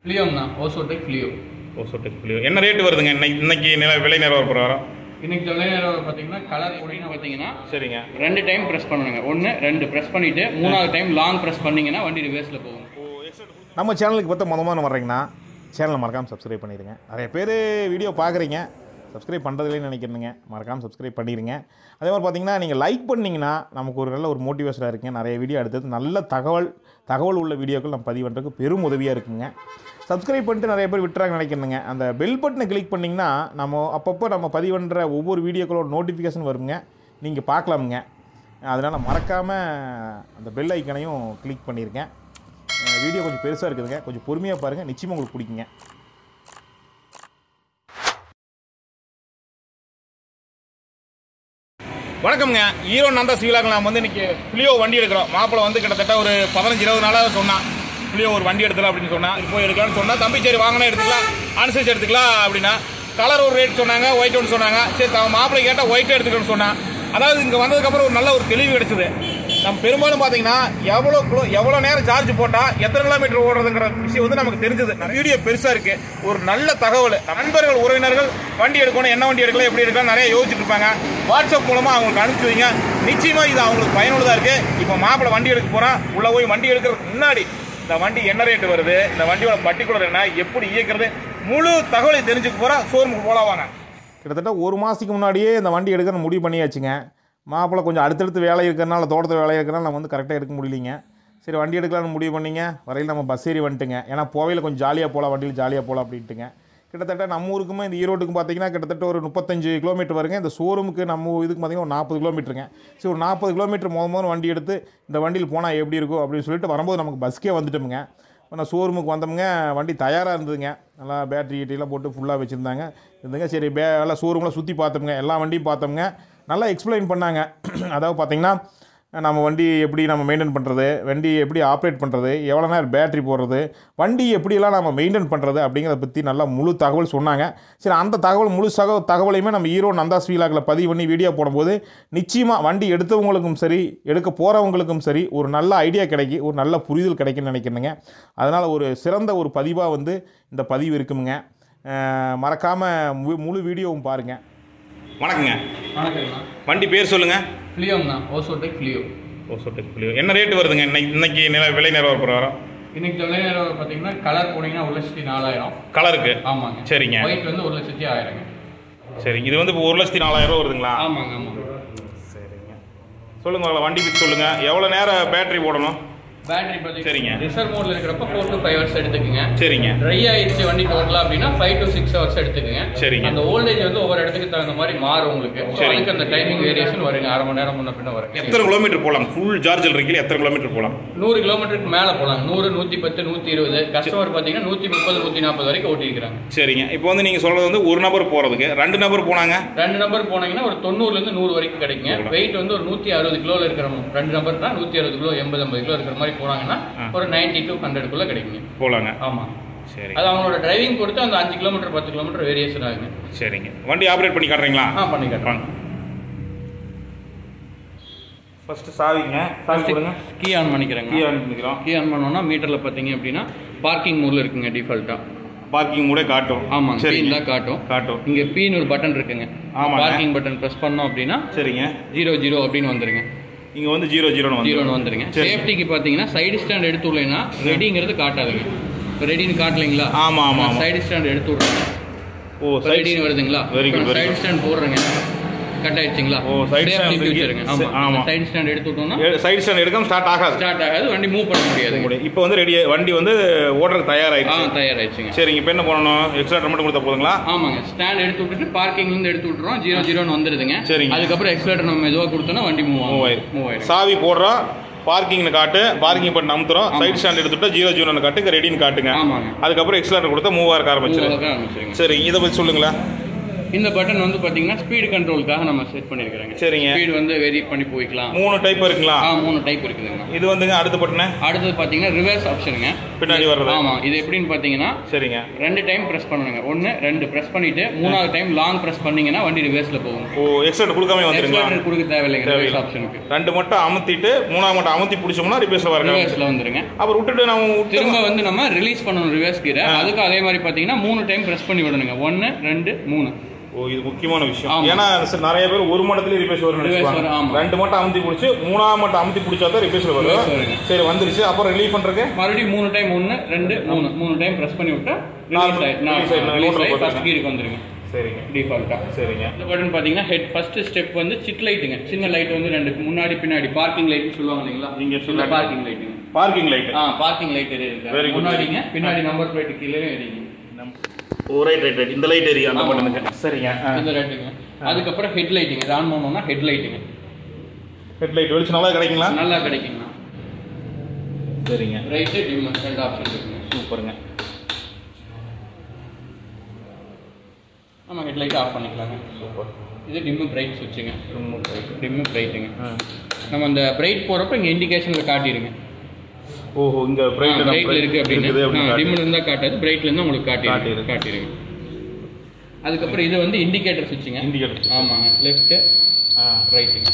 கிளியோங்க தான் Ozotech கிளியோ Ozotech புளியோ என்ன rate வருதுங்க இன்னைக்கு இன்னைக்கு நில விலை நிலவர பிரகாரம் இன்னைக்கு தொலைநேரம் பார்த்தீங்கன்னா கலர் போனீங்கன்னா பார்த்தீங்கன்னா சரிங்க ரெண்டு டைம் ப்ரெஸ் பண்ணணுங்க ஒன்று ரெண்டு ப்ரெஸ் பண்ணிட்டு மூணாவது டைம் லாங் ப்ரெஸ் பண்ணீங்கன்னா வண்டி ரிவர்ஸில் போகும் நம்ம சேனலுக்கு பார்த்து மொதல் முதல்ல வர்றீங்கன்னா சேனலை மறக்காமல் சப்ஸ்கிரைப் பண்ணிடுங்க நிறைய பேர் வீடியோ பார்க்குறீங்க சப்ஸ்கிரைப் பண்ணுறதுலேன்னு நினைக்கிறீங்க மறக்காமல் சப்ஸ்கிரைப் பண்ணிடுங்க அதே மாதிரி பார்த்தீங்கன்னா நீங்கள் லைக் பண்ணிங்கன்னா நமக்கு ஒரு நல்ல ஒரு மோட்டிவேஷனாக இருக்குங்க நிறைய வீடியோ அடுத்தது நல்ல தகவல் தகவல் உள்ள வீடியோக்கள் நம்ம பதிவு பண்ணுறதுக்கு பெரும் உதவியாக இருக்குங்க சப்ஸ்கிரைப் பண்ணிட்டு நிறைய பேர் விட்டுறாங்க நினைக்கிறேங்க அந்த பெல் பட்டனை கிளிக் பண்ணிங்கன்னா நம்ம அப்பப்போ நம்ம பதிவு பண்ணுற ஒவ்வொரு வீடியோக்களோட நோட்டிஃபிகேஷன் வருங்க நீங்கள் பார்க்கலாமுங்க அதனால் மறக்காமல் அந்த பெல் ஐக்கனையும் கிளிக் பண்ணியிருக்கேன் அஹ் வீடியோ கொஞ்சம் பெருசாக இருக்குதுங்க கொஞ்சம் பொறுமையாக பாருங்கள் நிச்சயமாக உங்களுக்கு பிடிக்குங்க வணக்கம்ங்க ஹீரோ நந்தா சிவிலாக்கு நாம் வந்து இன்னைக்கு புளியோ வண்டி எடுக்கிறோம் மாப்பிள்ளை வந்து கிட்டத்தட்ட ஒரு பதினஞ்சு இருபது நாளாக சொன்னான் புளியோ ஒரு வண்டி எடுத்துல அப்படின்னு சொன்னா இது போய் எடுக்கலாம்னு சொன்னா தம்பி சரி வாங்கினா எடுத்துக்கலாம் அனுசரிச்சு எடுத்துக்கலாம் அப்படின்னா கலர் ஒரு ரேட் சொன்னாங்க ஒயிட் ஒன்று சொன்னாங்க சரி அவன் மாப்பிள்ளை கேட்டால் ஒயிட்டே எடுத்துக்கணும்னு சொன்னான் அதாவது இங்கே வந்ததுக்கப்புறம் ஒரு நல்ல ஒரு தெளிவு கிடைச்சது நம்ம பெரும்பாலும் பார்த்தீங்கன்னா எவ்வளோ கிலோ எவ்வளோ நேரம் சார்ஜ் போட்டால் எத்தனை கிலோமீட்டர் ஓடுறதுங்கிற விஷயம் வந்து நமக்கு தெரிஞ்சது வீடியோ பெருசாக இருக்கு ஒரு நல்ல தகவல் நண்பர்கள் உறவினர்கள் வண்டி எடுக்கணும் என்ன வண்டி எடுக்கலாம் எப்படி எடுக்கலாம் நிறைய யோசிச்சுட்டு இருப்பாங்க வாட்ஸ்அப் மூலமாக அவங்களுக்கு அனுப்பிச்சு வைங்க நிச்சயமாக இது அவங்களுக்கு பயனுள்ளதாக இருக்கு இப்போ மாப்பிள்ளை வண்டி எடுக்க போகிறான் உள்ளே போய் வண்டி எடுக்கிறதுக்கு முன்னாடி இந்த வண்டி என்ன ரேட் வருது இந்த வண்டியோட பர்டிகுலர் என்ன எப்படி இயக்கிறது முழு தகவலை தெரிஞ்சுக்க போகிறா ஷோரூமுக்கு போலாம் வாங்க கிட்டத்தட்ட ஒரு மாதத்துக்கு முன்னாடியே இந்த வண்டி எடுக்கணும்னு முடிவு பண்ணியாச்சுங்க மாப்பிள்ளை கொஞ்சம் அடுத்தடுத்து வேலை இருக்கிறனால தோட்டத்தில் வேலை இருக்கிறனால நம்ம வந்து கரெக்டாக எடுக்க முடியலைங்க சரி வண்டி எடுக்கலாம்னு முடிவு பண்ணிங்க வரையில் நம்ம பஸ் ஏறி வந்துட்டுங்க ஏன்னா போவையில் கொஞ்சம் ஜாலியாக போகலாம் வண்டியில் ஜாலியாக போகலாம் அப்படின்ட்டுங்க கிட்டத்தட்ட நம்ம ஊருக்குமே இந்த ஈரோட்டுக்கு பார்த்தீங்கன்னா கிட்டத்தட்ட ஒரு முப்பத்தஞ்சு கிலோமீட்டர் வருங்க இந்த ஷோரூமுக்கு நம்ம இதுக்கு பார்த்தீங்கன்னா ஒரு நாற்பது கிலோமீட்டருங்க சரி ஒரு நாற்பது கிலோமீட்டர் முத முதல்ல வண்டி எடுத்து இந்த வண்டியில் போனால் எப்படி இருக்கும் அப்படின்னு சொல்லிட்டு வரும்போது நமக்கு பஸ்க்கே வந்துட்டோமுங்க இப்போ நான் ஷோரூமுக்கு வந்தோமுங்க வண்டி தயாராக இருந்ததுங்க நல்லா பேட்டரி கீட்டிலாம் போட்டு ஃபுல்லாக வச்சுருந்தாங்க இருந்துங்க சரி பே எல்லாம் ஷோரூமில் சுற்றி பார்த்தோமுங்க எல்லா வண்டியும் பார்த்தோமுங்க நல்லா எக்ஸ்பிளைன் பண்ணாங்க அதாவது பார்த்தீங்கன்னா நம்ம வண்டி எப்படி நம்ம மெயின்டைன் பண்ணுறது வண்டி எப்படி ஆப்ரேட் பண்ணுறது எவ்வளோ நேரம் பேட்டரி போடுறது வண்டி எப்படியெல்லாம் நம்ம மெயின்டைன் பண்ணுறது அப்படிங்கிறத பற்றி நல்லா முழு தகவல் சொன்னாங்க சரி அந்த தகவல் முழு சக தகவலையுமே நம்ம ஹீரோ நந்தாஸ் வீலாகில் பதிவு பண்ணி வீடியோ போடும்போது நிச்சயமாக வண்டி எடுத்தவங்களுக்கும் சரி எடுக்க போகிறவங்களுக்கும் சரி ஒரு நல்ல ஐடியா கிடைக்கி ஒரு நல்ல புரிதல் கிடைக்குன்னு நினைக்கிறேங்க அதனால் ஒரு சிறந்த ஒரு பதிவாக வந்து இந்த பதிவு இருக்குமுங்க மறக்காமல் முழு வீடியோவும் பாருங்கள் வணக்கங்க வணக்கங்கண்ணா வண்டி பேர் சொல்லுங்கள் கிளியோங்க தான் ஓசோடெக் கிளியோ ஓசோடெக் புளியோ என்ன ரேட் வருதுங்க இன்னைக்கு இன்னைக்கு நில விலை நிலவர பிரகாரம் இன்னைக்கு தொலைநேரம் பார்த்தீங்கன்னா கலர் போனீங்கன்னா ஒரு லட்சத்தி நாலாயிரம் கலருக்கு ஆமாங்க சரிங்க ஒயிட் வந்து ஒரு லட்சத்தி ஆயிரங்க சரி இது வந்து இப்போ ஒரு லட்சத்தி நாலாயிரம் ரூபா வருதுங்களா ஆமாங்க ஆமாங்க சரிங்க சொல்லுங்க உங்களை வண்டி பற்றி சொல்லுங்க எவ்வளோ நேரம் பேட்டரி போடணும் பேட்டரி சரிங்க. பார்த்தீங்கன்னா ரிசர்வ் மோட்ல இருக்கிறப்ப ஃபோர் டு ஃபைவ் ஹவர்ஸ் எடுத்துக்கங்க சரிங்க ட்ரை ஆயிடுச்சு வண்டி டோட்டலா அப்படின்னா ஃபைவ் டு சிக்ஸ் ஹவர்ஸ் எடுத்துக்கங்க சரிங்க. அந்த ஓல்டேஜ் வந்து ஒவ்வொரு இடத்துக்கு தகுந்த மாதிரி மாறும் உங்களுக்கு So, சரிங்க. அதுக்கு அந்த டைமிங் வேரியேஷன் வருங்க அரை மணி நேரம் முன்ன பின்ன வரும் எத்தனை கிலோமீட்டர் போகலாம் ஃபுல் சார்ஜில் இருக்கீங்க எத்தனை கிலோமீட்டர் போகலாம் நூறு கிலோமீட்டருக்கு மேல போலாம் நூறு நூத்தி பத்து நூத்தி இருபது கஸ்டமர் பாத்தீங்கன்னா நூத்தி முப்பது நூத்தி நாற்பது வரைக்கும் ஓட்டிருக்காங்க சரிங்க இப்போ வந்து நீங்கள் சொல்கிறது வந்து ஒரு நபர் போகிறதுக்கு ரெண்டு நபர் போனாங்க ரெண்டு நம்பர் போனீங்கன்னா ஒரு தொண்ணூறுல இருந்து நூறு வரைக்கும் கிடைக்குங்க வெயிட் வந்து ஒரு நூத்தி அறுபது கிலோல இருக்கிற ரெண்டு நம்பர்னா நூத்தி அறுபது கிலோ எண்பது ஐம்பது கிலோ இருக்கிற மாதிரி போனாங்கன்னா ஒரு நைன்டி டு ஹண்ட்ரட்குள்ள கிடைக்குங்க போகலாங்க ஆமா சரி அது அவங்களோட டிரைவிங் பொறுத்து அந்த அஞ்சு கிலோமீட்டர் பத்து கிலோமீட்டர் வேரியேஷன் ஆகுங்க சரிங்க வண்டி ஆப்ரேட் பண்ணி காட்டுறீங்களா ஆ பண்ணி காட்டுறேன் வாங்க ஃபஸ்ட்டு சாவிங்க சாவி கொடுங்க கீ ஆன் பண்ணிக்கிறேங்க கீ ஆன் பண்ணிக்கிறோம் கீ ஆன் பண்ணோம்னா மீட்டர்ல பாத்தீங்க அப்படின்னா பார்க்கிங் மூட்ல இருக்குங்க டிஃபால்ட்டா பார்க்கிங் கூட காட்டும் ஆமாங்க சரிங்க பீன் தான் காட்டும் காட்டும் இங்க பீன்னு ஒரு பட்டன் இருக்குங்க ஆமாங்க. பார்க்கிங் பட்டன் பிரஸ் பண்ணோம் அப்படின்னா சரிங்க ஜீரோ ஜீரோ அப்படின்னு வந்துருங்க இங்கே வந்து ஜீரோ ஜீரோன்னு வந்து ஜீரோன்னு வந்துருங்க சரி. சேஃப்டிக்கு பாத்தீங்கன்னா சைடு ஸ்டாண்ட் எடுத்து விடலைன்னா ரெடிங்கிறது காட்டாதுங்க இப்போ ரெடின்னு காட்டலைங்களா ஆமா, ஆமா, ஆமா. சைடு ஸ்டாண்ட் எடுத்து விடுறேங்க ஓ சைடு ரெடின்னு வருதுங்களா Very good, very side good. Stand போடுறேங்க கட் ஆயிடுச்சுங்களா ஓ, side stand இருக்கு. ஃபியூச்சருங்க ஆமா ஆமா. சைடு ஸ்டாண்ட் எடுத்து விட்டோம்னா சைடு ஸ்டாண்ட் எடுக்காம ஸ்டார்ட் ஆகாது ஸ்டார்ட் ஆகாது வண்டி மூவ் பண்ண முடியாதுங்க இப்போ வந்து ரெடி வண்டி வந்து ஓடுறதுக்கு ஆ தயாராகிடுச்சு தயாராயிடுச்சுங்க சரிங்க இப்போ என்ன பண்ணணும் எக்ஸ்ட்ரா மட்டும் கொடுத்தா போதுங்களா ஆமாங்க ஸ்டாண்ட் எடுத்து விட்டுட்டு பார்க்கிங்ல இருந்து எடுத்து விட்டுறோம் ஜீரோ ஜீரோன்னு வந்துருதுங்க சரிங்க. அதுக்கப்புறம் எக்ஸலேட்டர் நம்ம மெதுவாக கொடுத்தோம்னா வண்டி மூவ் மூவ் ஆகும் ஆயிரும் மூவ் ஆயிரும் சாவி போடுறோம் பார்க்கிங்னு காட்டு பார்க்கிங் பட்டன் அமுத்துறோம் ஆமா. சைடு ஸ்டாண்ட் எடுத்துட்டா ஜீரோ ஜீரோன்னு காட்டு இங்க ரெடின்னு காட்டுங்க ஆமாங்க அதுக்கப்புறம் எக்ஸ்ட்ரா கொடுத்தா மூவ் ஆக மூவ் ஆரம்பிச்சிரு ஆக ஆரம்பிச்சிருங்க சரி இதை பற்றி சொல்லுங்களேன் இந்த பட்டன் வந்து பாத்தீங்கன்னா ஸ்பீடு கண்ட்ரோலுக்காக நம்ம செட் பண்ணிருக்கிறோங்க சரிங்க. ஸ்பீடு வந்து வெரி பண்ணி போய்க்கலாம் மூணு டைப் இருக்குங்களா ஆ மூணு டைப் இருக்குதுங்க இது வந்துங்க அடுத்த பட்டனு அடுத்தது பாத்தீங்கன்னா ரிவர்ஸ் ஆப்ஷனுங்க பின்னாடி வர்றது ஆமா இது எப்படின்னு பாத்தீங்கன்னா சரிங்க ரெண்டு டைம் பிரஸ் பண்ணணுங்க ஒன்னு ரெண்டு பிரஸ் பண்ணிட்டு மூணாவது டைம் லாங் பிரஸ் பண்ணீங்கன்னா வண்டி ரிவர்ஸ்ல போகும் ஓ எக்ஸ்ட்ரா கொடுக்காம வந்துருங்களா எக்ஸ்பிளேட்டர் கொடுக்க தேவையில்லைங்க ரிவர்ஸ் தேவையில்லை. ஆப்ஷனுக்கு ரெண்டு மட்டும் அமுத்திட்டு மூணாவது மட்டும் அமுத்தி பிடிச்சோம்னா ரிப்பேர்ஸ்ல வர ரிவர்ஸ்ல வந்துருங்க அப்புறம் விட்டுட்டு நம்ம விட்டு திரும்ப வந்து நம்ம ரிலீஸ் பண்ணணும் ரிவர்ஸ் கீரை அதுக்கு அதே மாதிரி பாத்தீங்கன்னா மூணு டைம் பிரஸ் பண்ணி விடணுங்க ஒன்னு ரெண்டு மூணு ஓ இது முக்கியமான விஷயம் ஆமா. ஏன்னா சரி, நிறைய பேர் ஒரு மட்டத்துல ரிப்பேர்ஸ் வரும் Reverse நினைச்சுப்பாங்க. வரும், ஆமா. ரெண்டு மட்டும் அமுத்தி பிடிச்சி மூணாவது மட்டும் அமுத்தி பிடிச்சா தான் ரிப்பேர்ஸ்ல Reverse வரும் வருங்க. சரி வந்துருச்சு அப்புறம் ரிலீஃப் பண்றதுக்கு மறுபடியும் மூணு டைம் ஒன்னு ரெண்டு மூணு மூணு டைம் பிரஸ் பண்ணி விட்டா நாலு ரிலீஸ் release ஆயி- ஆகி ரிலீஸ் ஆகி போட்டுருங்க. ஃபர்ஸ்ட் கீருக்கு வந்துருங்க சரிங்க டிஃபால்ட்டா சரிங்க இந்த பட்டன் பாத்தீங்கன்னா ஹெட் ஃபர்ஸ்ட் ஸ்டெப் வந்து சிட் லைட்டுங்க சின்ன லைட் வந்து ரெண்டு முன்னாடி பின்னாடி பார்க்கிங் லைட் சொல்லுவாங்க இல்லைங்களா நீங்க இந்த சொல்லுங்க. பார்க்கிங் லைட்டுங்க பார்க்கிங் லைட் ஆ பார்க்கிங் லைட் Very இருக்கு good. முன்னாடிங்க பின்னாடி நம்பர் பிளேட் கீழே எரியுங்க ஓ ரைட் ரைட் ரைட் இந்த லைட் எரியும் அந்த ஆமா. பட்டனுக்கு சரிங்க இந்த ரெண்டுங்க அதுக்கப்புறம் ஹெட் லைட்டுங்க இது ஆன் பண்ணோம்னா ஹெட் லைட்டுங்க ஹெட் லைட் வெளிச்சம் நல்லா கிடைக்குங்களா நல்லா கிடைக்குங்கண்ணா சரிங்க ரைட்டு டிம் ரெண்டு ஆப்ஷன் இருக்குங்க சூப்பருங்க நம்ம ஹெட் லைட் ஆஃப் பண்ணிக்கலாங்க சூப்பர் இது டிம்மு பிரைட் சுவிட்சுங்க டிம்மு பிரைட்டுங்க நம்ம அந்த பிரைட் போறப்ப இங்க இண்டிகேஷன்ல காட்டிடுங்க ஓஹோ இங்க பிரைட் பிரைட்ல இருக்கு இருக்குது அப்படின்னு அப்படின்னு டிம்ல இருந்தா காட்டாது பிரைட்ல இருந்தா உங்களுக்கு காட்டிடுங்க காட்டிடும். காட்டிடுங்க அதுக்கப்புறம் இது வந்து இண்டிகேட்டர் சுவிட்சுங்க இண்டிகேட்டர் ஆமாங்க லெஃப்ட் ஆ ரைட்டுங்க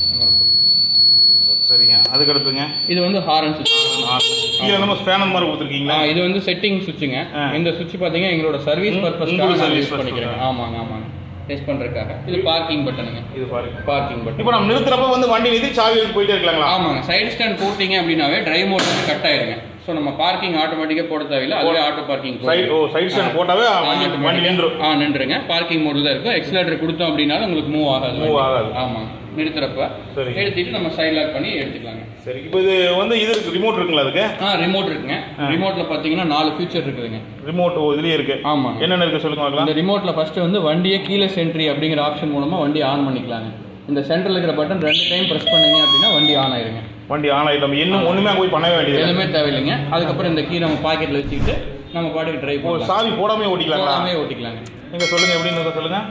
சரிங்க அதுக்கு அடுத்துங்க இது வந்து ஹாரன் சுவிட்ச் ஆ, கீழே நம்ம ஸ்பேனர் மாதிரி கொடுத்துருக்கீங்களா இது வந்து செட்டிங் சுவிட்சுங்க ஆ. இந்த சுவிட்ச் பாத்தீங்கன்னா எங்களோட சர்வீஸ் உங்க- பர்பஸ்க்காக உங்களுக்கு நான் service யூஸ் பண்ணிக்கிறேன் purpose. ஆமாங்க ஆமாங்க டெஸ்ட் பண்றதுக்காக இது பார்க்கிங் பட்டனுங்க இது பாருங்க பார்க்கிங் பட்டன் இப்போ நம்ம நிறுத்துறப்ப வந்து வண்டி நிறுத்தி சாவி எடுத்து போயிட்டே இருக்கலாங்களா ஆமாங்க சைடு ஸ்டாண்ட் போட்டீங்க அப்படின்னாவே டிரைவ் மோட் வந்து கட் ஆயிருங்க ஸோ நம்ம பார்க்கிங் ஆட்டோமேட்டிக்காக போட தேவையில்ல அதுவே auto parking side oh side stand போட்டாவே வண்டி வண்டி நின்றும் ஆ நின்றுங்க பார்க்கிங் மோட்ல தான் இருக்கும் எக்ஸலேட்டர் கொடுத்தோம் அப்படின்னாலும் உங்களுக்கு மூவ் ஆகாது Move வண்டி. ஆகாது. ஆமாங்க நிறுத்துறப்ப சரிங்க. நிறுத்திட்டு நம்ம சைட் லாக் பண்ணி எடுத்துக்கலாங்க சரி இப்போ இது வந்து இது இருக்கு ரிமோட் இருக்குங்களா அதுக்கு ஆ ரிமோட் இருக்குங்க ரிமோட்ல பாத்தீங்கன்னா நாலு ஃபியூச்சர் இருக்குதுங்க ரிமோட் ஓ இதுலயே இருக்கு ஆமாங்க என்னென்ன இருக்கு சொல்லுங்க இந்த பார்க்கலாம் ரிமோட்ல ஃபர்ஸ்ட் வந்து வண்டியை கீழே சென்ட்ரி அப்படிங்கிற ஆப்ஷன் மூலமா வண்டி ஆன் பண்ணிக்கலாங்க இந்த சென்டர்ல இருக்கிற பட்டன் ரெண்டு டைம் பிரஸ் பண்ணீங்க அப்படின்னா வண்டி ஆன் ஆயிருங்க வண்டி ஆன் ஆயிடும் இன்னும் ஒண்ணுமே அங்க போய் பண்ண வேண்டியது எதுவுமே தேவையில்லைங்க அதுக்கப்புறம் இந்த கீ நம்ம பாக்கெட்ல வச்சுக்கிட்டு நம்ம பாட்டுக்கு டிரைவ் ஓ பண்ணலாம் சாவி போடாமே ஓட்டிக்கலாங்களா போடாமே ஓட்டிக்கலாங்க நீங்க சொல்லுங்க எப்படின்னு சொல்லுங்க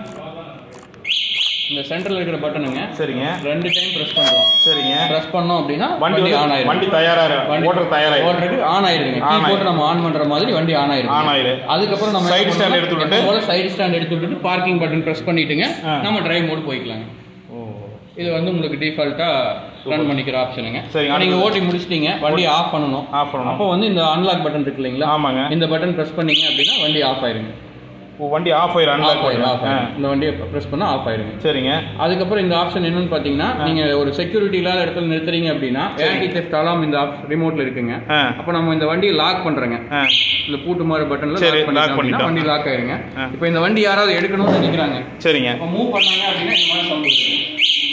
இந்த சென்டர்ல இருக்கிற பட்டனுங்க சரிங்க ரெண்டு டைம் பிரஸ் பண்றோம் சரிங்க பிரஸ் பண்ணோம் அப்படின்னா வண்டி வண்டி ஆன் வந்து- ஆயிரும் வண்டி தயாரா ஓட்டர் தயாராயிரும் ஓட்டுறதுக்கு ஆன் ஆயிருங்க On கீ போட்டு நம்ம ஆன் பண்ற மாதிரி வண்டி ஆன் ஆயிரும் ஆன் ஆயிரு அதுக்கப்புறம் நம்ம Side stand எடுத்து விட்டுட்டு? சைடு ஸ்டாண்ட் எடுத்து விட்டுட்டு பார்க்கிங் பட்டன் பிரஸ் பண்ணிட்டுங்க ஆ. நம்ம டிரைவ் மோட் போய்க்கலாங்க ஓ இது வந்து உங்களுக்கு டிஃபால்ட்டா ரன் பண்ணிக்கிற ஆப்ஷனுங்க சரிங்க, நீங்க அடுத்தது. ஓட்டி முடிச்சிட்டீங்க வண்டி ஆஃப் பண்ணணும் ஆஃப் பண்ணணும் அப்போ வந்து இந்த அன்லாக் பட்டன் இருக்கு இல்லைங்களா ஆமாங்க இந்த பட்டன் பிரஸ் பண்ணீங்க அப்படின்னா வண்டி ஆஃப் ஆயிருங்க ஓ வண்டி ஆஃப் ஆயிரும் ஆஃப் அன்லாக் ஆயிரும் ஆஃப் ஆ ஆயிரும் இந்த வண்டியை பிரஸ் பண்ணா ஆஃப் ஆயிருங்க சரிங்க அதுக்கப்புறம் இந்த ஆப்ஷன் என்னன்னு பாத்தீங்கன்னா நீங்க ஒரு செக்யூரிட்டி இல்லாத இடத்துல நிறுத்துறீங்க அப்படின்னா ஆன்டி தெஃப்ட் அலாம் இந்த ரிமோட்ல இருக்குங்க ஆ அப்போ நம்ம இந்த வண்டியை லாக் பண்றோங்க ஆ இந்த பூட்டு மாதிரி பட்டன்ல சரி, லாக் பண்ணிட்டோம் lock அப்படின்னா பண்ணிட்டோம். வண்டி லாக் ஆயிருங்க ஆ. இப்போ இந்த வண்டி யாராவது எடுக்கணும்னு நினைக்கிறாங்க சரிங்க அப்போ மூவ் பண்ணாங்க அப்படின்னா இந்த மாதிரி சவுண்ட் வருது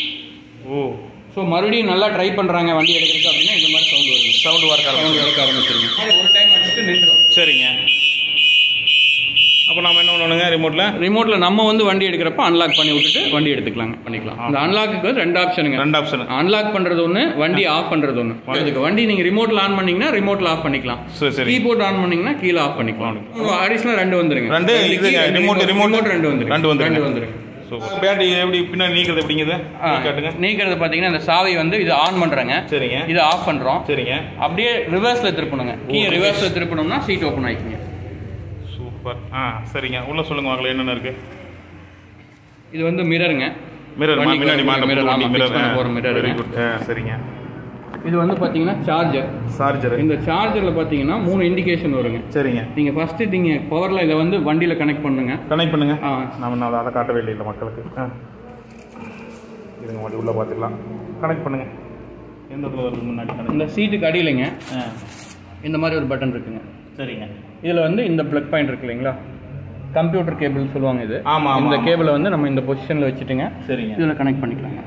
ஓ ஸோ மறுபடியும் நல்லா ட்ரை பண்றாங்க வண்டி எடுக்கிறது அப்படின்னா இந்த மாதிரி சவுண்ட் வருது சவுண்ட் ஒர்க் ஆகும் சவுண்ட் எடுக்க ஆரம்பிச்சிருங்க அது ஒரு டைம் அடிச்சுட்டு நின்றுடும் சரிங்க அப்போ நாம என்ன பண்ணணுங்க ரிமோட்ல ரிமோட்ல நம்ம வந்து வண்டி எடுக்கிறப்ப அன்லாக் பண்ணி விட்டுட்டு வண்டி எடுத்துக்கலாங்க பண்ணிக்கலாம் இந்த அன்லாக்கு ரெண்டு ஆப்ஷனுங்க ரெண்டு ஆப்ஷன் அன்லாக் பண்றது ஒண்ணு வண்டி ஆஃப் பண்றது ஒண்ணு அதுக்கு வண்டி நீங்க ரிமோட்ல ஆன் பண்ணீங்கன்னா ரிமோட்ல ஆஃப் பண்ணிக்கலாம் சரி சரி கீபோர்ட் ஆன் பண்ணீங்கன்னா கீழே ஆஃப் பண்ணிக்கலாம் அடிஷனல் ரெண்டு வந்துருங்க ரெண்டு இது key, ரெண்டு ரிமோட் remote, ரிமோட் remote ரெண்டு வந்துருங்க ரெண்டு வந்துருங்க ரெண்டு வந்துருங்க சூப்பர் பேட்டரி எப்படி பின்னாடி நீக்கிறது எப்படிங்குது ஆ, நீ காட்டுங்க நீக்கிறது பாத்தீங்கன்னா இந்த சாவி வந்து இது ஆன் பண்றேங்க சரிங்க இது ஆஃப் பண்றோம் சரிங்க அப்படியே ரிவர்ஸ்ல திருப்பணுங்க கீ ரிவர்ஸ்ல திருப்பணும்னா சீட் ஓபன் ஆயிக்குங்க சூப்பர் ஆ சரிங்க உள்ள சொல்லுங்க வாங்கல என்னென்ன இருக்கு இது வந்து மிரருங்க மிரர் வண்டிக்கு முன்னாடி வர மாட்ட mirror, வண்டி ஆமா, fix மிரர் பண்ண போற mirror. வெரி குட் சரிங்க இது வந்து பாத்தீங்கன்னா சார்ஜர் சார்ஜர் இந்த சார்ஜர்ல பாத்தீங்கன்னா மூணு இண்டிகேஷன் வருங்க சரிங்க நீங்க ஃபர்ஸ்ட் நீங்க பவர்ல இதை வந்து வண்டியில கனெக்ட் பண்ணுங்க கனெக்ட் பண்ணுங்க ஆ, நம்ம நான் அதை காட்டவே இல்லை இல்லை மக்களுக்கு ஆ இருங்க வண்டி உள்ள பார்த்துக்கலாம் கனெக்ட் பண்ணுங்க எந்த இடத்துல வருது முன்னாடி கனெக்ட் இந்த சீட்டுக்கு அடியிலைங்க ஆ இந்த மாதிரி ஒரு பட்டன் இருக்குங்க சரிங்க இதுல வந்து இந்த பிளக் பாயிண்ட் இருக்கு இல்லைங்களா கம்ப்யூட்டர் கேபிள் சொல்லுவாங்க இது ஆமா, ஆமா, இந்த ஆமா. கேபிளை வந்து நம்ம இந்த பொசிஷன்ல வச்சுட்டுங்க சரிங்க இதுல கனெக்ட் பண்ணிக்கலாங்க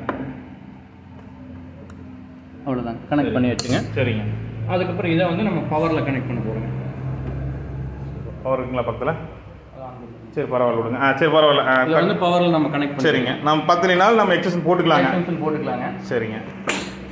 அவ்வளவுதான் கனெக்ட் பண்ணி வச்சுங்க சரிங்க அதுக்கப்புறம் இதை வந்து நம்ம பவர்ல கனெக்ட் பண்ண போறோங்க பவர் இருக்குங்களா பக்கத்தில் சரி பரவாயில்ல விடுங்க ஆ சரி பரவாயில்ல ஆ, இதை வந்து பவர்ல நம்ம கனெக்ட் சரிங்க நம்ம பத்துலினாலும் நம்ம எக்ஸசன் போட்டுக்கலாங்க எக்ஸ்டென்ஷன் போட்டுக்கலாங்க சரிங்க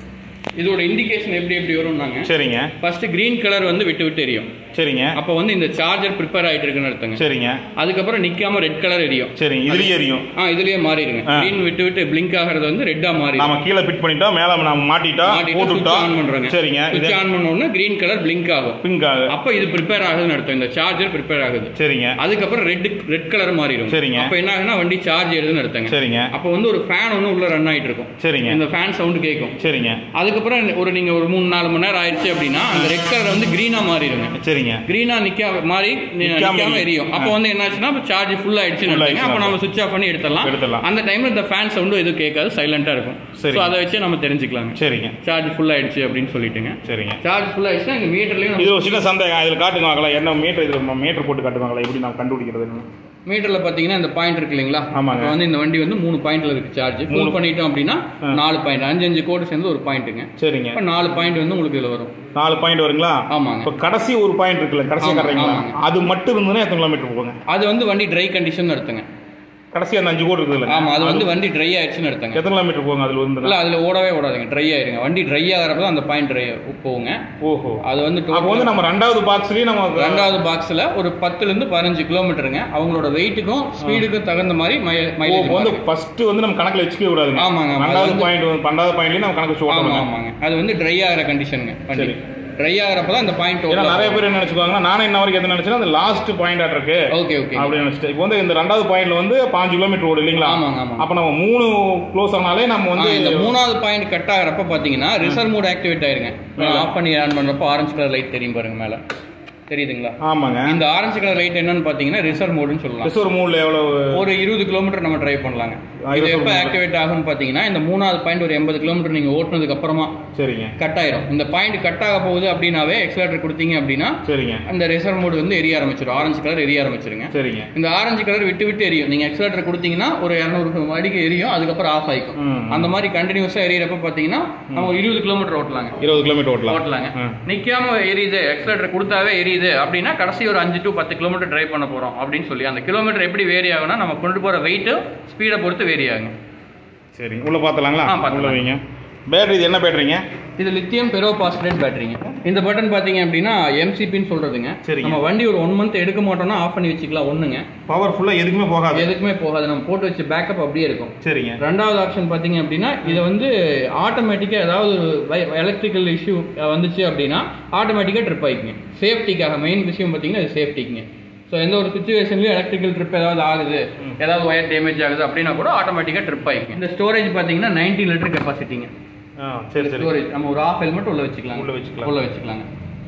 இதோட இண்டிகேஷன் எப்படி எப்படி வரும்னாங்க சரிங்க ஃபர்ஸ்ட் கிரீன் கலர் வந்து விட்டு விட்டு எரியும் சரிங்க அப்போ வந்து இந்த சார்ஜர் ப்ரிப்பேர் ஆயிட்டு இருக்குன்னு அர்த்தங்க சரிங்க அதுக்கப்புறம் நிக்காம ரெட் கலர் எரியும் சரிங்க இதுலயே எரியும் ஆ இதுலயே மாறிடுங்க ஆ. கிரீன் விட்டு விட்டு பிளிங்க் ஆகிறது வந்து ரெட்டா மாறி நாம கீழே ஃபிட் பண்ணிட்டோம் மேல நம்ம மாட்டிட்டோம் சுவிட்ச் போட்டுட்டோம் ஆன் பண்றோங்க சரிங்க இது சுவிட்ச் ஆன் பண்ண உடனே கிரீன் கலர் பிளிங்க் ஆகும் பிங்க் அப்போ இது ப்ரிப்பேர் ஆகுதுன்னு அர்த்தம் இந்த சார்ஜர் ப்ரிப்பேர் ஆகுது சரிங்க அதுக்கப்புறம் ரெட் ரெட் கலர் மாறிடும் சரிங்க. அப்போ என்ன ஆகுதுன்னா வண்டி சார்ஜ் ஏறுதுன்னு அர்த்தங்க சரிங்க அப்போ வந்து ஒரு ஃபேன் ஒன்று உள்ள ரன் ஆயிட்டு இருக்கும் சரிங்க இந்த ஃபேன் சவுண்ட் கேட்கும் சரிங்க அதுக்கப்புறம் ஒரு நீங்க ஒரு மூணு நாலு மணி நேரம் ஆயிடுச்சு அப்படின்னா அந்த ரெட் கலர் வந்து கிரீனா மாறிடுங்க சரிங்க கிரீனா நிக்க மாறி நி- நிக்காம நிக்காம எரியும். எரியும் அப்போ வந்து என்னாச்சுன்னா சார்ஜ் ஃபுல் ஆயிடுச்சுன்னு Full அர்த்தங்க. அப்போ ஆயிடுச்சுன்னு நம்ம சுவிட்ச் ஆஃப் பண்ணி எடுத்துடலாம் எடுத்துடலாம். அந்த டைம்ல இந்த ஃபேன் சவுண்டும் எதுவும் கேட்காது சைலண்டா இருக்கும் சரி. ஸோ அதை வச்சு நம்ம தெரிஞ்சுக்கலாங்க சரிங்க சார்ஜ் ஃபுல் ஆயிடுச்சு அப்படின்னு சொல்லிட்டுங்க சரிங்க சார்ஜ் ஃபுல் ஆயிடுச்சுன்னா எங்க மீட்டர்லயும் இது ஒரு சின்ன சந்தேகம் இதில் காட்டுவாங்களா என்ன மீட்டர் இதில் மீட்டர் போட்டு காட்டுவாங்களா எப்படி நான் கண்டுபிடிக்கிறது மீட்டர்ல பாத்தீங்கன்னா இந்த பாயிண்ட் இருக்கு இல்லைங்களா ஆமாங்க. இப்போ வந்து இந்த வண்டி வந்து மூணு பாயிண்ட்ல இருக்கு சார்ஜ் ஃபுல் பண்ணிட்டோம் அப்படின்னா நாலு பாயிண்ட் அஞ்சு அஞ்சு கோடு சேர்ந்து ஒரு பாயிண்ட்டுங்க சரிங்க இப்போ நாலு பாயிண்ட் வந்து உங்களுக்கு இதுல வரும் நாலு பாயிண்ட் வருங்களா ஆமாங்க இப்போ கடைசி ஒரு பாயிண்ட் இருக்குல்ல கடைசி ஆமா, கட்டுறீங்களா ஆமாங்க. அது மட்டும் இருந்ததுன்னா எத்தனை கிலோமீட்டர் போகுங்க அது வந்து வண்டி ட்ரை கண்டிஷன் அர்த்தங்க கடைசி அந்த அஞ்சு கோடு இருக்குதுல்ல ஆமா அது வந்து வண்டி ட்ரை ஆயிடுச்சுன்னு அர்த்தங்க எத்தனை கிலோமீட்டர் போகுங்க அதில் இல்ல வந்து அதுல ஓடவே ஓடாதுங்க ட்ரை ஆயிருங்க வண்டி ட்ரை ஆகிறப்ப தான் அந்த பாயிண்ட் ட்ரை போகுங்க ஓஹோ அது வந்து அப்போ total- வந்து நம்ம ரெண்டாவது பாக்ஸ்லயும் நம்ம ரெண்டாவது பாக்ஸ்ல ஒரு பத்துல இருந்து பதினஞ்சு கிலோமீட்டருங்க அவங்களோட வெயிட்டுக்கும் ஸ்பீடுக்கும் தகுந்த மாதிரி ஓ, மைலேஜ் இப்போ வந்து ஃபர்ஸ்ட் வந்து நம்ம கணக்குல வச்சுக்கவே கூடாதுங்க ஆமாங்க, ஆமா. ரெண்டாவது அது வந்து- பாயிண்ட் பன்னெண்டாவது பாயிண்ட்லயும் நம்ம கணக்கு வச்சு ஆமா ஓட்டணும் ஆமாங்க அது வந்து ட்ரை ஆகிற கண்டிஷனுங்க வண்டி சரி. ட்ரை ஆகிறப்ப தான் அந்த பாயிண்ட் ஏன்னா நிறைய பேர் என்ன நினைச்சுக்குவாங்கன்னா நானே இன்ன வரைக்கும் எது நினைச்சேன்னா அந்த லாஸ்ட் பாயிண்ட் ஆட் இருக்கு ஓகே ஓகே அப்படின்னு நினைச்சிட்டு இப்போ வந்து இந்த ரெண்டாவது பாயிண்ட்ல வந்து பாஞ்சு கிலோமீட்டர் ஓடு இல்லைங்களா ஆமாங்க, ஆமாங்க. அப்ப நம்ம மூணு க்ளோஸ் ஆனாலே நம்ம வந்து இந்த மூணாவது பாயிண்ட் கட் ஆகிறப்ப பாத்தீங்கன்னா ரிசர்வ் மோட் ஆக்டிவேட் ஆயிருங்க ஆஃப் பண்ணி ஆன் பண்றப்போ ஆரஞ்சு கலர் லைட் தெரியும் பாருங்க மேல தெரியுதுங்களா ஆமாங்க இந்த ஆரஞ்சு கலர் லைட் என்னன்னு பாத்தீங்கன்னா ரிசர்வ் மோடுன்னு சொல்லலாம் ரிசர்வ் மூணுல எவ்வளவு ஒரு இருபது கிலோமீட்டர் நம்ம டிரைவ் பண்ணலாங்க ஆ, இது இருபது எப்போ kilometer. ஆக்டிவேட் ஆகும்னு பாத்தீங்கன்னா இந்த மூணாவது பாயிண்ட் ஒரு எண்பது கிலோமீட்டர் நீங்க ஓட்டுனதுக்கு அப்புறமா சரிங்க கட் ஆயிரும் இந்த பாயிண்ட் கட் ஆக போகுது அப்படின்னாவே எக்ஸலேட்டர் கொடுத்தீங்க அப்படின்னா சரிங்க அந்த ரிசர்வ் மோடு வந்து எரிய ஆரம்பிச்சிடும் ஆரஞ்சு கலர் எரிய ஆரம்பிச்சிருங்க சரிங்க இந்த ஆரஞ்சு கலர் விட்டு விட்டு எரியும் நீங்க எக்ஸலேட்டர் கொடுத்தீங்கன்னா ஒரு இரநூறு அடிக்கு எரியும் அதுக்கப்புறம் ஆஃப் ஆயிக்கும் ம். அந்த மாதிரி கண்டினியூஸா எரியறப்ப பாத்தீங்கன்னா நம்ம ஒரு இருபது கிலோமீட்டர் ஓட்டலாங்க இருபது கிலோமீட்டர் ஓட்டலாம் ஓட்டலாங்க ம். நிக்காம எரியுது எக்ஸலேட்டர் கொடுத்தாவே எரியுது அப்படின்னா கடைசி ஒரு அஞ்சு டு பத்து கிலோமீட்டர் டிரைவ் பண்ண போறோம் அப்படின்னு சொல்லி அந்த கிலோமீட்டர் எப்படி வேரி ஆகும்னா நம்ம கொண்டு போற வெயிட் ஸ்பீடை பொறுத்து வேரி ஆகுங்க சரிங்க உள்ள பார்த்தலாங்களா ஆ, பார்த்துக்கலாம். உள்ள வைங்க பேட்டரி இது என்ன பேட்டரிங்க இது லித்தியம் பெரோபாஸ்பேட் பேட்டரிங்க இந்த பட்டன் பாத்தீங்க அப்படின்னா எம்சிபின்னு சொல்றதுங்க சரிங்க. நம்ம வண்டி ஒரு ஒன் மந்த் எடுக்க மாட்டோம்னா ஆஃப் பண்ணி வச்சுக்கலாம் ஒண்ணுங்க பவர் ஃபுல்லா எதுக்குமே போகாது எதுக்குமே போகாது நம்ம போட்டு வச்சு பேக்கப் அப்படியே இருக்கும் சரிங்க ரெண்டாவது ஆப்ஷன் பாத்தீங்க அப்படின்னா இதை வந்து ஆட்டோமேட்டிக்கா ஏதாவது ஒரு எலக்ட்ரிக்கல் இஷ்யூ வந்துச்சு அப்படின்னா ஆட்டோமேட்டிக்கா ட்ரிப் ஆயிக்குங்க சேஃப்டிக்காக மெயின் விஷயம் பாத்தீங்கன்னா இது சேஃப்டிக்குங்க ஸோ எந்த ஒரு சுச்சுவேஷன்லயும் எலக்ட்ரிக்கல் ட்ரிப் ஏதாவது ஆகுது ஏதாவது ஒயர் டேமேஜ் ஆகுது அப்படின்னா கூட ஆட்டோமேட்டிக்கா ட்ரிப் ஆயிக்கும் இந்த ஸ்டோரேஜ் பாத்தீங்கன்னா 90 லிட்டர் கெப்பாசிட்டிங்க ஆ சரி சரி ஸ்டோரேஜ் நம்ம ஒரு ஆஃப் ஹெல்மெட் உள்ள வச்சுக்கலாம் உள்ள வச்சுக்கலாம். உள்ள வச்சுக்கலாங்க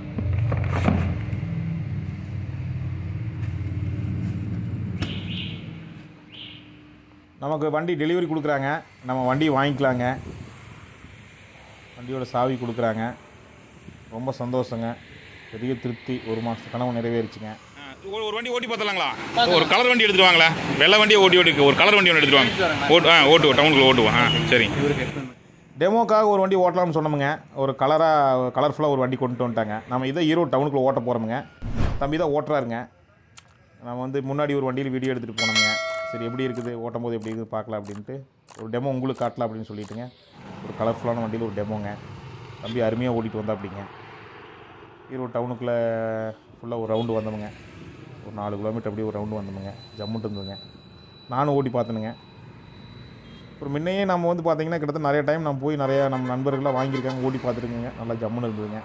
நமக்கு வண்டி டெலிவரி கொடுக்குறாங்க நம்ம வண்டியை வாங்கிக்கலாங்க வண்டியோட சாவி கொடுக்குறாங்க ரொம்ப சந்தோஷங்க பெரிய திருப்தி ஒரு மாதத்து கனவு நிறைவேறிச்சுங்க ஒரு ஒரு வண்டி ஓட்டி பார்த்தலாங்களா ஒரு கலர் வண்டி எடுத்துட்டு வாங்களா வெள்ளை வண்டியை ஓட்டி ஓட்டி ஒரு கலர் வண்டி ஒன்று எடுத்துட்டு வாங்க ஓட்டு ஆ ஓட்டுவோம் டவுனுக்குள்ள ஓட்டுவோம் ஆ சரிங்க இவருக்கு explain பண்ணு. டெமோக்காக ஒரு வண்டி ஓட்டலாம்னு சொன்னோமுங்க ஒரு கலராக கலர்ஃபுல்லாக ஒரு வண்டி கொண்டு வந்துட்டாங்க நம்ம இதை ஈரோடு டவுனுக்குள்ளே ஓட்ட போகிறோமுங்க தம்பி தான் ஓட்டுறாருங்க நம்ம வந்து முன்னாடி ஒரு வண்டியில் வீடியோ எடுத்துகிட்டு போனோமுங்க சரி எப்படி இருக்குது ஓட்டும் போது எப்படி இருக்குது பார்க்கலாம் அப்படின்ட்டு ஒரு டெமோ உங்களுக்கு காட்டலாம் அப்படின்னு சொல்லிட்டுங்க ஒரு கலர்ஃபுல்லான வண்டியில் ஒரு டெமோங்க தம்பி அருமையாக ஓட்டிட்டு வந்தா அப்படிங்க ஈரோடு டவுனுக்குள்ளே ஃபுல்லாக ஒரு ரவுண்டு வந்தோமுங்க ஒரு நாலு கிலோமீட்டர் அப்படியே ஒரு ரவுண்டு வந்தோமுங்க ஜம்முட்டு இருந்ததுங்க நானும் ஓட்டி பார்த்தனுங்க ஒரு முன்னையே நம்ம வந்து பார்த்தீங்கன்னா கிட்டத்தட்ட நிறைய டைம் நம்ம போய் நிறைய நம்ம நண்பர்கள்லாம் வாங்கியிருக்காங்க ஓட்டி பார்த்துருக்கீங்க நல்லா ஜம்முன்னு இருந்ததுங்க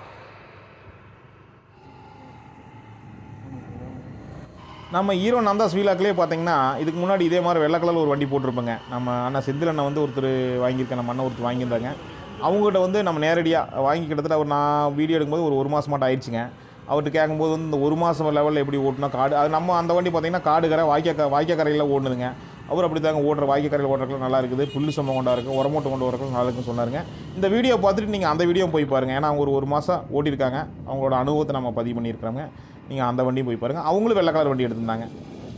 நம்ம ஹீரோ நந்தா ஸ்வீலாக்லேயே பார்த்தீங்கன்னா இதுக்கு முன்னாடி இதே மாதிரி வெள்ளை கலரில் ஒரு வண்டி போட்டிருப்போங்க நம்ம அண்ணா செந்தில் அண்ணன் வந்து ஒருத்தர் வாங்கியிருக்கேன் நம்ம அண்ணன் ஒருத்தர் வாங்கியிருந்தாங்க அவங்ககிட்ட வந்து நம்ம நேரடியாக வாங்கி கிட்டத்தட்ட ஒரு நான் வீடியோ எடுக்கும்போது ஒரு ஒரு மாதம் மட்டும் ஆயிடுச்சுங்க அவர்கிட்ட கேட்கும்போது வந்து இந்த ஒரு மாதம் லெவலில் எப்படி ஓட்டணும் காடு அது நம்ம அந்த வண்டி பார்த்தீங்கன்னா காடு கரை வாய்க்கா வாய்க்கா கரையில் ஓடுனுதுங்க அவர் அப்படி தாங்க ஓடுற வாய்க்கா கரையில் ஓட்டுறதுக்கு நல்லா இருக்குது புல்லு சம்பவம் கொண்டா இருக்குது உரமோட்டு கொண்டு வரக்கு நல்லா இருக்குன்னு சொன்னாருங்க இந்த வீடியோ பார்த்துட்டு நீங்கள் அந்த வீடியோ போய் பாருங்கள் ஏன்னா அவங்க ஒரு ஒரு மாதம் ஓட்டியிருக்காங்க அவங்களோட அனுபவத்தை நம்ம பதிவு பண்ணியிருக்கிறோங்க நீங்கள் அந்த வண்டியும் போய் பாருங்கள் அவங்களும் வெள்ளை கலர் வண்டி எடுத்திருந்தாங்க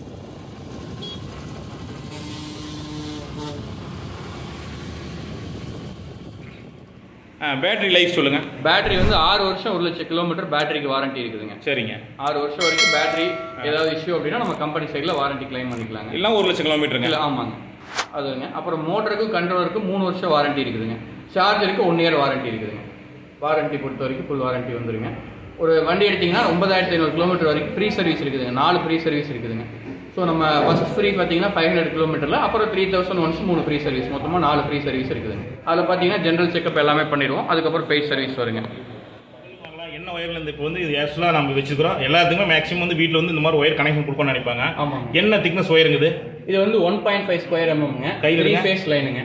ஆ பேட்டரி லைஃப் சொல்லுங்க பேட்டரி வந்து ஆறு வருஷம் ஒரு லட்சம் கிலோமீட்டர் பேட்டரிக்கு வாரண்டி இருக்குதுங்க சரிங்க ஆறு வருஷம் வரைக்கும் பேட்டரி ஏதாவது இஷ்யூ அப்படின்னா நம்ம கம்பெனி சைடில் வாரண்டி கிளைம் பண்ணிக்கலாங்க எல்லாம் ஒரு லட்சம் கிலோமீட்டருங்க இல்லை ஆமாங்க அதுங்க அப்புறம் மோட்டருக்கும் கண்ட்ரோலருக்கும் மூணு வருஷம் வாரண்டி இருக்குதுங்க சார்ஜருக்கு ஒன் இயர் வாரண்டி இருக்குதுங்க வாரண்டி பொறுத்த வரைக்கும் ஃபுல் வாரண்டி வந்துருங்க ஒரு வண்டி எடுத்தீங்கன்னா ஒன்பதாயிரத்தி ஐநூறு கிலோமீட்டர் வரைக்கும் ஃப்ரீ சர்வீஸ் இருக்குதுங்க நாலு ஃப்ரீ சர்வீஸ் இருக்குதுங்க ஸோ நம்ம ஃபர்ஸ்ட் ஃப்ரீ பார்த்தீங்கன்னா ஃபைவ் ஹண்ட்ரட் கிலோமீட்டரில் அப்புறம் த்ரீ தௌசண்ட் ஒன்ஸ் மூணு ஃப்ரீ சர்வீஸ் மொத்தமாக நாலு ஃப்ரீ சர்வீஸ் இருக்குதுங்க அதில் பார்த்தீங்கன்னா ஜென்ரல் செக்அப் எல்லாமே பண்ணிடுவோம் அதுக்கப்புறம் பெய்ட் சர்வீஸ் வருங்க பார்க்கலாம். என்ன ஒயர்ல இருந்து இப்போ வந்து இது ஆக்சுவலாக நம்ம வச்சுக்கிறோம் எல்லாத்துக்குமே மேக்ஸிமம் வந்து வீட்டில் வந்து இந்த மாதிரி ஒயர் கனெக்ஷன் கொடுக்கணும்னு நினைப்பாங்க ஆமாங்க என்ன திக்னஸ் ஒயருங்குது இது வந்து ஒன் பாயிண்ட் ஃபைவ் ஸ்கொயர் எம்எம்ங்க கையில த்ரீ இருங்க. ஃபேஸ் லைனுங்க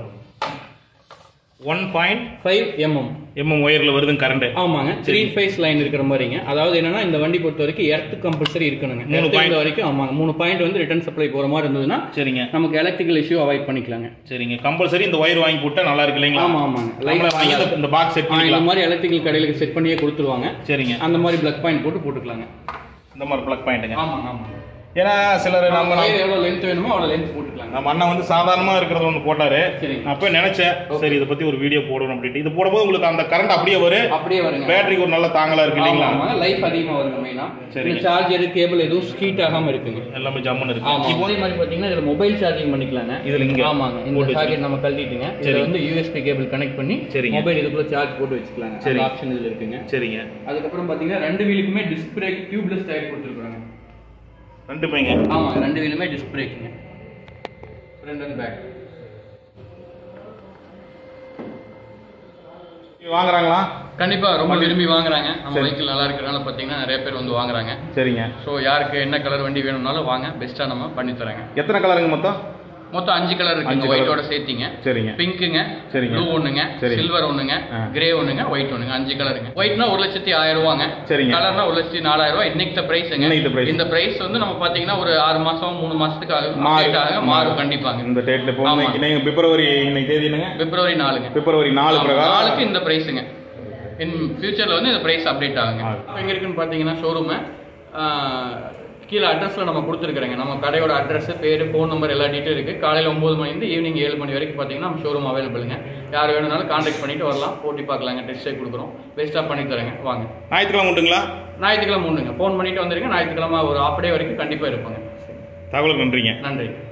one point five mm mm ஒயரில் வருதுங்க கரண்ட் ஆமாங்க த்ரீ ஃபேஸ் லைன் இருக்கிற மாதிரிங்க அதாவது என்னன்னா இந்த வண்டி பொறுத்த வரைக்கும் எர்த் கம்பல்சரி இருக்கணுங்க மூணு எர்த் point. இருந்த வரைக்கும் ஆமாங்க மூணு பாயிண்ட் வந்து ரிட்டர்ன் சப்ளை போற மாதிரி இருந்ததுன்னா சரிங்க நமக்கு எலக்ட்ரிக்கல் இஷ்யூ அவாய்ட் பண்ணிக்கலாங்க சரிங்க கம்பல்சரி இந்த ஒயர் வாங்கி போட்டா நல்லா இருக்கு இல்லைங்களா ஆமா ஆமாங்க நம்மள லைட் வாங்கி இந்த- இந்த பாக்ஸ் செட் இந்த பண்ணிக்கலாம் மாதிரி எலக்ட்ரிக்கல் கடையிலுக்கு செட் பண்ணியே கொடுத்துருவாங்க சரிங்க அந்த மாதிரி பிளக் பாயிண்ட் போட்டு போட்டுக்கலாங்க இந்த மாதிரி ப்ளக் பாயிண்ட்டுங்க ஆமாங்க ஆமாங்க ஏன்னா சிலர் நம்ம நம்ம எவ்வளவு லென்த் வேணுமோ அவ்வளவு லென்த் போட்டுக்கலாங்க நம்ம அண்ணன் வந்து சாதாரணமா இருக்கிறது ஒன்று போட்டாரு சரிங்க. நான் அப்போ நினைச்சேன் சரி இதை பத்தி ஒரு வீடியோ போடணும் அப்படின்ட்டு இது போடும்போது உங்களுக்கு அந்த கரண்ட் அப்படியே வரும் அப்படியே வருங்க பேட்டரிக்கு ஒரு நல்ல தாங்கலா இருக்கு இல்லைங்களா லைஃப் அதிகமா வருங்க மெயினா சரிங்க. சார்ஜர் கேபிள் எதுவும் ஹீட் ஆகாம இருக்குங்க எல்லாமே ஜம்முன்னு இருக்கு ஆமா அதே மாதிரி பாத்தீங்கன்னா இதுல மொபைல் சார்ஜிங் பண்ணிக்கலாங்க இதுல இங்க ஆமாங்க இந்த போட்டு சாக்கெட் நம்ம கழட்டிட்டுங்க இதுல சரி. வந்து யூஎஸ்பி கேபிள் கனெக்ட் பண்ணி சரிங்க. மொபைல் இதுக்குள்ள சார்ஜ் போட்டு வச்சுக்கலாங்க சரி. அந்த ஆப்ஷன் இதுல இருக்குங்க சரிங்க அதுக்கப்புறம் பாத்தீங்கன்னா ரெண்டு வீலுக்குமே டிஸ்க் பிரேக் டியூப்லெஸ் டயர் கொடுத்துருக்காங்க ரெண்டுமேங்க ஆமாங்க ரெண்டு வீலுமே டிஸ்க் பிரேக்குங்க ஃப்ரண்ட் அண்ட் பேக் வாங்குறாங்களா கண்டிப்பா ரொம்ப விரும்பி வாங்குறாங்க நம்ம வெஹிக்கிள் நல்லா இருக்கிறனால பாத்தீங்கன்னா நிறைய பேர் வந்து வாங்குறாங்க சரிங்க ஸோ யாருக்கு என்ன கலர் வண்டி வேணும்னாலும் வாங்க பெஸ்ட்டாக நம்ம பண்ணி தரேங்க எத்தனை கலருங்க மொத்தம் மொத்தம் அஞ்சு கலர் அஞ்சு இருக்குங்க colour. ஒயிட்டோட சேர்த்திங்க சரிங்க பிங்க்குங்க சரிங்க. ப்ளூ ஒண்ணுங்க சரி. சில்வர் ஒண்ணுங்க ஆ. கிரே ஒண்ணுங்க ஒயிட் ஒண்ணுங்க அஞ்சு கலருங்க ஒயிட்னா ஒரு லட்சத்தி ஆயிரம் ரூபாங்க சரிங்க. கலர்னா ஒரு லட்சத்தி நாலாயிரம் ரூபாய் இன்னைக்கு பிரைஸ்ங்க இன்னைக்கு price. இந்த பிரைஸ் வந்து நம்ம பாத்தீங்கன்னா ஒரு ஆறு மாசம் மூணு மாசத்துக்கு ஆகும் மாறும். update ஆகும் மாறும் கண்டிப்பாங்க இந்த டேட்ல இப்போ ஆமா. இன்னைக்கு நீங்க பிப்ரவரி இன்னைக்கு தேதி என்னங்க பிப்ரவரி நாலுங்க பிப்ரவரி நாலு ஆமா, பிரகாரம் நாலுக்கு இந்த பிரைஸுங்க இன் ஃபியூச்சர்ல வந்து இந்த பிரைஸ் அப்டேட் ஆகுங்க ஆ. இப்ப எங்க இருக்குன்னு பாத்தீங்கன்னா ஷோரூமு கீழே அட்ரஸ்ல நம்ம கொடுத்துருக்குறேங்க நம்ம கடையோட அட்ரஸ் பேர் ஃபோன் நம்பர் எல்லா டீட்டெயில் இருக்கு காலையில ஒன்பது மணிலேருந்து ஈவினிங் ஏழு மணி வரைக்கும் பாத்தீங்கன்னா நம்ம ஷோரூம் அவைலபிளுங்க யார் வேணும்னாலும் கான்டாக்ட் பண்ணிட்டு வரலாம் போட்டி பார்க்கலாங்க டெஸ்ட் ட்ரைவ் கொடுக்குறோம் பெஸ்ட்டாக பண்ணி தரேங்க வாங்க ஞாயிற்றுக்கிழமை உண்டுங்களா ஞாயிற்றுக்கிழமை உண்டுங்க ஃபோன் பண்ணிட்டு வந்துருங்க ஞாயிற்றுக்கிழமை ஒரு ஆஃப் டே வரைக்கும் கண்டிப்பா இருப்பாங்க தகவலுக்கு நன்றிங்க நன்றி